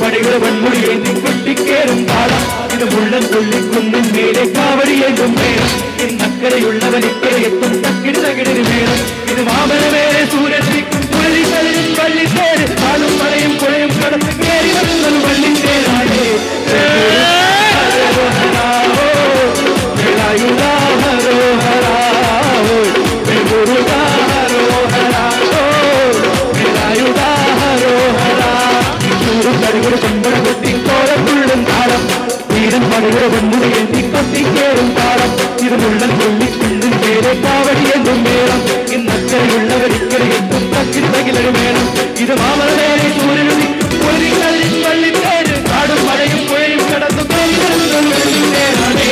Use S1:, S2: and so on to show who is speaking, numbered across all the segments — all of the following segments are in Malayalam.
S1: പടിയുടെ വൺമുടിയേന്തി കൊട്ടിക്കേറും കാലം ഇത് മുള്ളൻ തുള്ളിക്കുന്നും മേലെ കാവടിയേന്തും മേളം ഇന്നക്കരയുള്ളവൻ ഇക്കരെ എത്തും തക്കിടി തകിടിന് മേളം ഇത് മാമനമേലെ സൂര്യത്തിക്കും പുലരികളിലും വള്ളിത്തേര് ആളും മലയും പുഴയും കടന്ന് കയറി വരുന്നത് വള്ളിത്തേരായേ പടയുടെ വെണ്ണുകയെത്തി കൊത്തിക്കേറും താളം ഇത് മുള്ളൻ തുള്ളിക്കുള്ളിൽ മേലെ കാവടിയെന്നും മേളം ഇന്നക്കരയുള്ളവർ ഇക്കരെ എത്തും തക്കിരി തകിലൊരു മേളം ഇത് മാമലമേലെ സൂര്യനും ഒരു കല്ലിൻ വള്ളിത്തേര് കാടും മഴയും പുഴയും കടന്നു കൈവരുന്നേ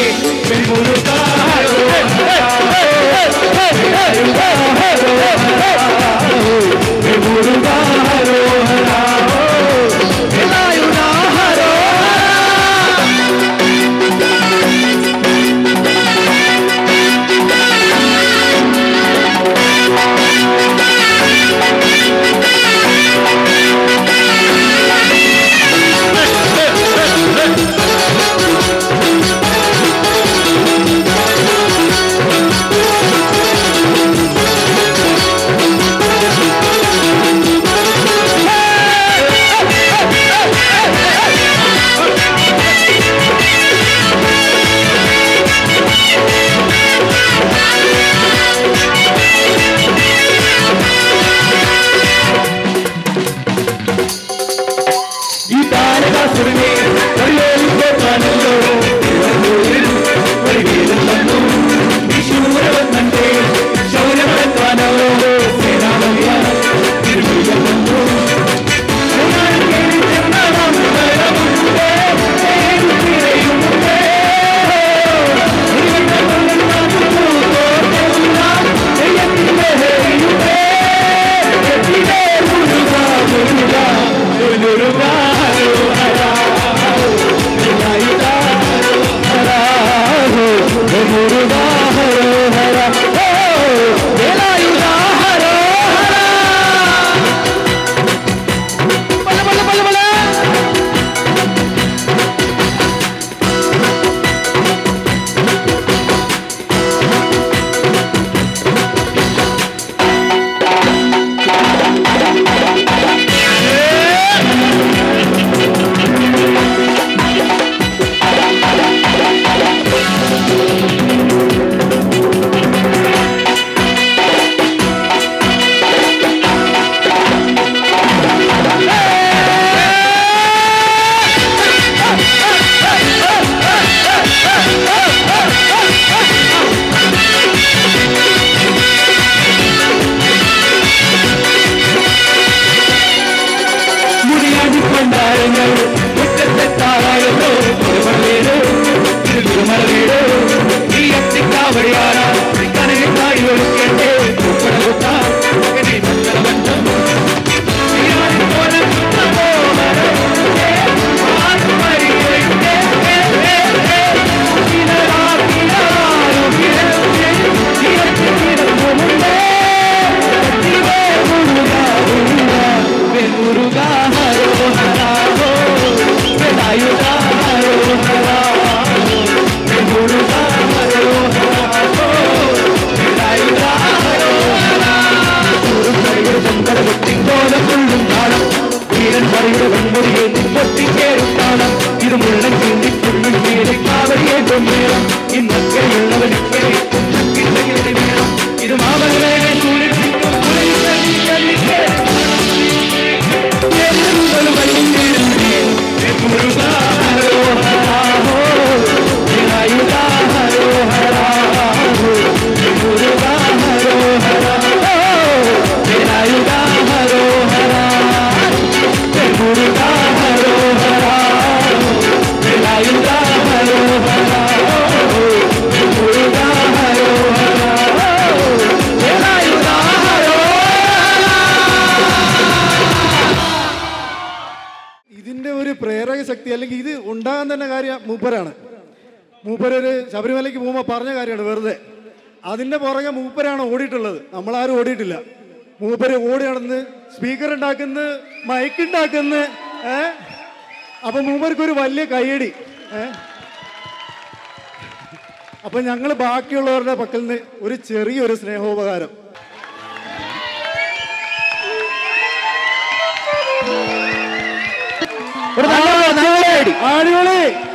S1: ഈ താരകാസുരനെ വഴിയോലിപ്പോക്കാനല്ലോ വഴിവേദം തന്നു വിശൂരവൻ തന്റെ ശൗര്യമെടുക്കാനോ സേനാപതിയ തിരുമുഖം വന്നു മുടിയാടിക്കൊണ്ടാരങ്ങൾ മുറ്റത്തെ താറായല്ലോ വീട് തിരുമല വീട് ഈ എത്തിക്കാവടിയാറാ കനകത്തായി ഒഴുക്കട്ടെ പൂപ്പട കുത്താൻ മകനെ മക്കള ബന്ധം മുരുകാ ഹരോ ഹരാഹോ വേലായുധാ ഹരോ ഹരാഹോ മുരുകാ ഹരോ ഹരാഹോ വേലായുധാ ഹരോ ും കാണാം വീരൻ പറയുടെ വെൺമുറിയെ പൊട്ടിക്കേറും കാണാം ഇത് മുള്ളൻ ചീന്തിക്കുള്ളിൽ മേലെ കാവടിയേറ്റം വേണം ഇന്നൊക്കെയുള്ളവൻ ഇക്കരെ വേണം ഇത് മാമലവേലെ സൂര്യത്തിക്കും
S2: ഇതിന്റെ ഒരു പ്രേരക ശക്തി അല്ലെങ്കിൽ ഇത് ഉണ്ടാകാൻ തന്നെ കാര്യം മൂപ്പരാണ് മൂപ്പരൊരു ശബരിമലയ്ക്ക് പോകുമ്പോൾ പറഞ്ഞ കാര്യമാണ് വെറുതെ അതിന്റെ പുറകെ മൂപ്പരാണ് ഓടിയിട്ടുള്ളത് നമ്മളാരും ഓടിയിട്ടില്ല മൂപ്പര് ഓടി നടന്ന് സ്പീക്കർ ഉണ്ടാക്കുന്ന മൈക്ക് ഉണ്ടാക്കുന്ന ഏ അപ്പൊ മൂപ്പർക്ക് ഒരു വലിയ കൈയടി ഏ? അപ്പൊ ഞങ്ങൾ ബാക്കിയുള്ളവരുടെ പക്കൽ നിന്ന് ഒരു ചെറിയൊരു സ്നേഹോപകാരം
S1: ഒരു നല്ല നല്ല കൈയടി.
S2: അടിപൊളി